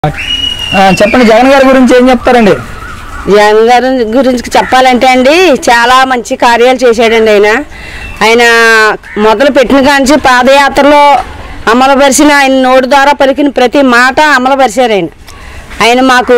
ఆ, చెప్పండి జగన్ గారి గురించి ఏం చెప్తారండి జగన్ గారి గురించి చెప్పాలంటే అండి చాలా మంచి కార్యాలు చేశాడండి ఆయన ఆయన మొదలు పెట్టిన కాంచి పాదయాత్రలో అమలుపరిచిన ఆయన నోటి ద్వారా పలికిన ప్రతి మాట అమలుపరిచారు ఆయన ఆయన మాకు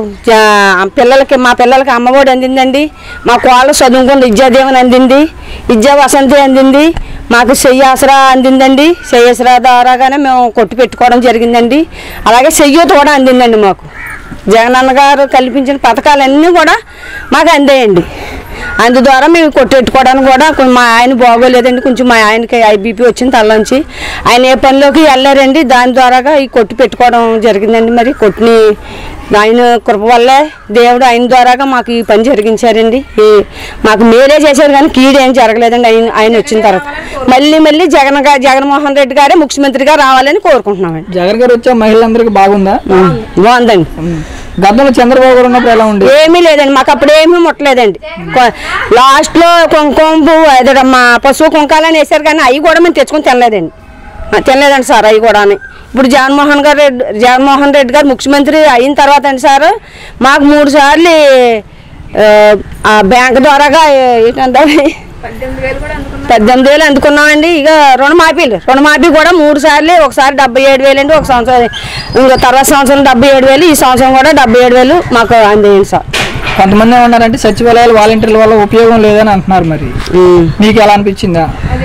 జా- పిల్లలకి మా పిల్లలకి అమ్మఒడి అందిందండి మా కోళ్ళ చదువుకున్న విద్యాదీవన అందింది విద్యా వసంతి అందింది మాకు చెయ్యాసరా అందిందండి చెయ్యాసరా ద్వారాగానే మేము కొట్టు పెట్టుకోవడం జరిగిందండి అలాగే చెయ్యూత కూడా అందిందండి మాకు జగనన్న గారు కల్పించిన పథకాలన్నీ కూడా మాకు అందాయండి అందు ద్వారా మేము కొట్టెట్టుకోవడానికి కూడా కొ- మా ఆయన బాగోలేదండి కొంచెం మా ఆయనకి ఐబీపీ వచ్చింది తల్లోంచి ఆయన ఏ పనిలోకి వెళ్ళారండి దాని ద్వారాగా ఈ కొట్టు పెట్టుకోవడం జరిగిందండి మరి కొట్టుని ఆయన కృప వల్లే దేవుడు ఆయన ద్వారాగా మాకు ఈ పని జరిగించారండి ఈ మాకు మేలే చేశారు కానీ కీడు ఏం జరగలేదండి ఆయన ఆయన వచ్చిన తర్వాత మళ్ళీ మళ్ళీ జగన్ గా జగన్మోహన్ రెడ్డి గారే ముఖ్యమంత్రిగా రావాలని కోరుకుంటున్నామండి జగన్ గారు వచ్చే మహిళలందరికీ బాగుందా బాగుందండి ఉమ్. గతంలో చంద్రబాబు గారు ఉన్నప్పుడు ఎలా ఉంది ఏమీ లేదండి మాకు అప్పుడు ఏమీ ముట్టలేదండి కొ- లాస్ట్లో కుంకుమ పువ్వు అదేటమ్మా పశువు కుంకాలని వేసారు కానీ అవి కూడా మేము తెచ్చుకొని తినలేదండి ఆ, తినలేదండి సార్ అవి కూడా ఇప్పుడు జగన్మోహన్ గారు రెడ్డి జగన్మోహన్ రెడ్డి గారు ముఖ్యమంత్రి అయిన తర్వాత అండి సార్ మాకు మూడు సార్లు ఆ, ఆ బ్యాంక్ ద్వారాగా ఏంటంటే పద్దెనిమిది వేలు అందుకున్నామండి ఇక రుణమాఫీలు రుణమాఫీ కూడా మూడు సార్లు ఒకసారి డెబ్బై ఏడు వేలు అండి ఒక సంవత్సరం ఇంకో తర్వాత సంవత్సరం డెబ్బై ఏడు వేలు ఈ సంవత్సరం కూడా డెబ్బై ఏడు వేలు మాకు అందేయండి సార్ కొంతమంది ఏమన్నారంటే సచివాలయాలు వాలంటీర్ల వల్ల ఉపయోగం లేదని అంటున్నారు మరి మీకు ఎలా అనిపించిందా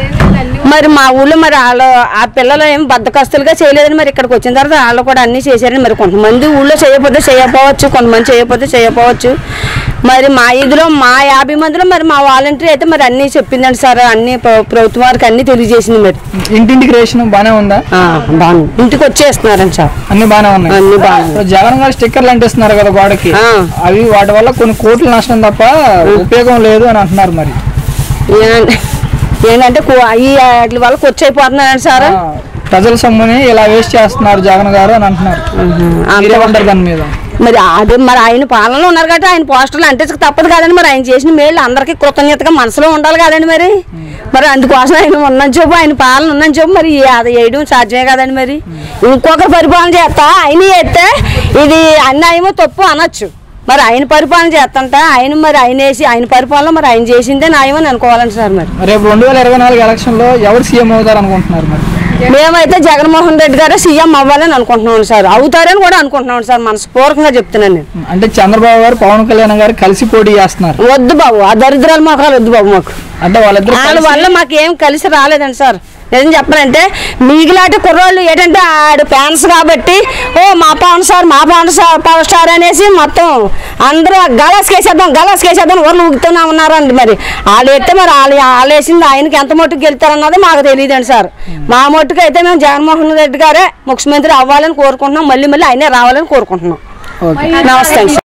మరి మా ఊళ్ళో మరి వాళ్ళు ఆ పిల్లలు ఏం బద్దకస్తులుగా చేయలేదని మరి ఇక్కడికి వచ్చిన తర్వాత వాళ్ళు కూడా అన్నీ చేశారని మరి కొంతమంది ఊళ్ళో చేయకపోతే చేయకపోవచ్చు కొంతమంది చేయకపోతే చేయకపోవచ్చు మరి మా ఇదిలో మా యాభై మందిలో మరి మా వాలంటీర్ అయితే మరి అన్నీ చెప్పిందండి సార్ అన్ని ప్ర- ప్రభుత్వం వారికి అన్నీ తెలియజేసింది మరి ఇంటింటికి రేషన్ బాగానే ఉందా ఆ, బాగుంది ఇంటికి వచ్చేస్తున్నారండి సార్ అన్ని బాగానే ఉన్నాయి అన్ని బాగున్నాయి. ఇప్పుడు జగన్ గారు స్టిక్కర్లు అంటిస్తున్నారు కదా గోడకి ఆ. అవి వాటి వల్ల కొన్ని కోట్ల నష్టం తప్ప ఉపయోగం లేదు అని అంటున్నారు మరి ఏంటంటే ఏంటంటే కు- ఈ వాటి వల్ల ఖర్చు అయిపోతున్నారండి సార్ ఆ, ప్రజల సొమ్ముని ఇలా వేస్ట్ చేస్తున్నారు జగన్ గారు అని అంటున్నారు మీరేమంటారు దాని మీద మరి అది మరి ఆయన పాలనలో ఉన్నారు కాబట్టి ఆయన పోస్టర్లు అంటించక తప్పదు కదండి మరి ఆయన చేసిన మేళ్ళు అందరికీ కృతజ్ఞతగా మనసులో ఉండాలి కదండి మరి మరి అందుకోసం ఆయన ఉన్నని చెప్పు ఆయన పాలన ఉన్నని చెప్పు మరి అది వేయడం సాధ్యమే కదండి మరి ఇంకొకరు పరిపాలన చేస్తా ఆయన చేస్తే ఇది అన్యాయమో తప్పు అనొచ్చు మరి ఆయన పరిపాలన చేస్తంట ఆయన మరి ఆయన వేసి ఆయన పరిపాలన మరి ఆయన చేసిందే న్యాయమని అనుకోవాలండి సార్ మరి రేపు రెండు వేల ఇరవై నాలుగు ఎలక్షన్ లో ఎవరు సీఎం అవుతారు అనుకుంటున్నారు మరి మేమైతే జగన్మోహన్ రెడ్డి గారే సీఎం అవ్వాలని అనుకుంటున్నాం సార్ అవుతారని కూడా అనుకుంటున్నాం సార్ మనస్ఫూర్తిగా చెప్తున్నాను నేను అంటే చంద్రబాబు గారు పవన్ కళ్యాణ్ గారు కలిసి పోటీ చేస్తున్నారు వద్దు బాబు ఆ దరిద్రాల మొఖాలు వద్దు బాబు మాకు అంటే వాళ్ళిద్దరు వాళ్ళ వల్ల మాకు ఏం కలిసి రాలేదండి సార్ నిజం చెప్పనంటే మీగిలాంటి కుర్రోళ్ళు ఏంటంటే ఆడు ఫ్యాన్స్ కాబట్టి ఓ మా పవన్ సార్ మా పవన్ సార్ పవర్ స్టార్ అనేసి మొత్తం అందరూ గలాస్ కేసేద్దాం గలాస్ కేసేద్దాం ఊర్లు ఊగుతూనే ఉన్నారండి మరి వాళ్ళు ఎత్తే మరి వాళ్ళు వాళ్ళు వేసింది ఆయనకి ఎంత మట్టుకు గెలుతారన్నది మాకు తెలియదండి సార్ మా మట్టుకు అయితే మేము జగన్మోహన్ రెడ్డి గారే ముఖ్యమంత్రి అవ్వాలని కోరుకుంటున్నాం మళ్ళీ మళ్ళీ ఆయనే రావాలని కోరుకుంటున్నాం ఓకే నమస్తే అండి